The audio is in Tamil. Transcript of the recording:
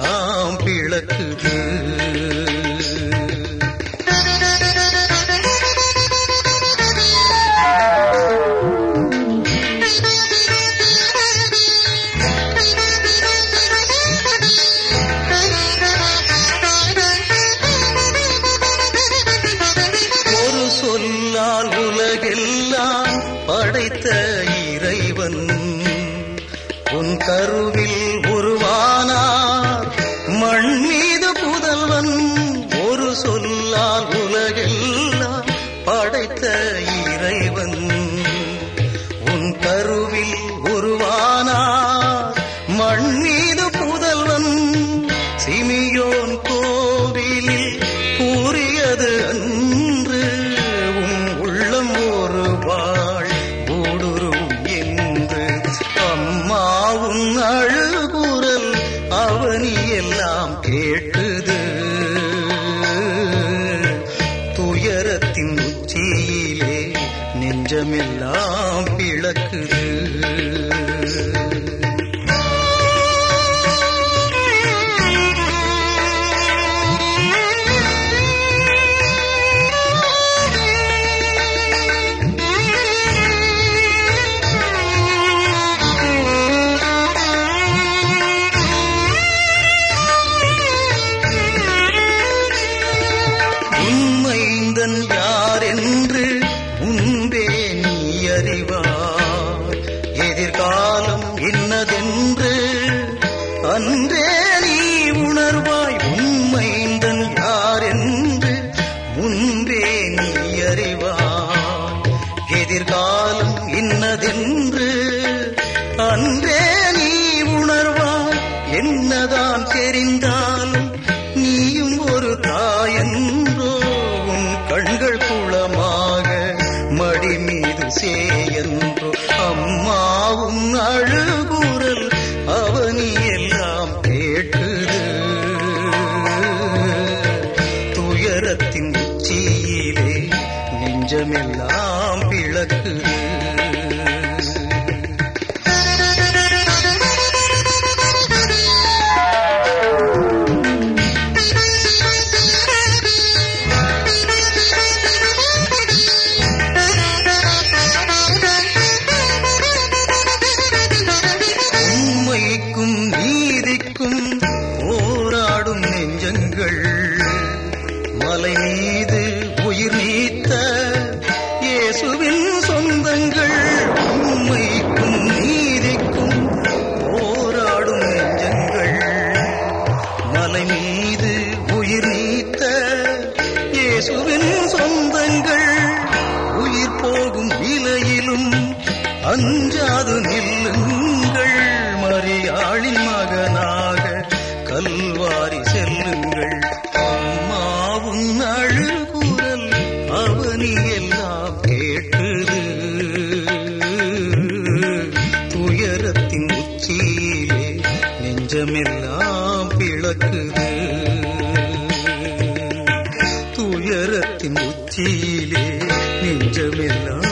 நெஞ்சமெல்லாம் பிளக்குது ஒரு சொல்லால் உலகெல்லாம் படைத்த இறைவன் உன் கருவில் உருவானார் மண் மீது புதல்வன் ஒரு சொல்லால் உலகெல்லாம் படைத்த இறைவன் உன் கருவில் உருவானார் மண் மீது புதல்வன் சிமியோன் கோவிலில் கூறியது அன்று உன் உள்ளம் ஒரு வாழ் ஊடுருவும் என்று அம்மாவும் அழுகுரல் அவனி எல்லாம் கேட்டது துயரத்தின் உச்சியிலே நெஞ்சமெல்லாம் பிளக்குது உண்மைந்தன் யார் என்று முன்பே நீ அறிவாய் எதிர்காலம் இன்னதென்று அன்றே நீ உணர்வாய் உண்மைந்தன் யார் என்று முன்பே நீ அறிவாய் எதிர்காலம் இன்னதென்று அன்றே நீ உணர்வாய் என்னதான் தெரிந்தாலும் நீயும் ஒரு தாயன்றோ உன் கண்கள் குளமாக மடி மீது சேயன்றோ அம்மாவும் அழுகுரல் அவனி எல்லாம் கேட்டது துயரத்தின் உச்சியிலே நெஞ்சமெல்லாம் பிளக்குது உண்மைக்கும் நீதிக்கும் போராடும் நெஞ்சங்கள் மலை மீது உயிர் நீத்த இயேசுவின் சொந்தங்கள் உண்மைக்கும் நீதிக்கும் போராடும் நெஞ்சங்கள் மலை மீது உயிர் நீத்த இயேசுவின் சொந்தங்கள் உயிர் போகும் நிலையிலும் அஞ்சாது நில்லுங்கள் மரியாளின் மகனாக கல்வாரி செல்லுங்கள் அம்மாவும் அழுகுரல் அவனி எல்லாம் கேட்டது துயரத்தின் உச்சியிலே நெஞ்சமெல்லாம் பிளக்குது துயரத்தின் உச்சியிலே நெஞ்சமெல்லாம்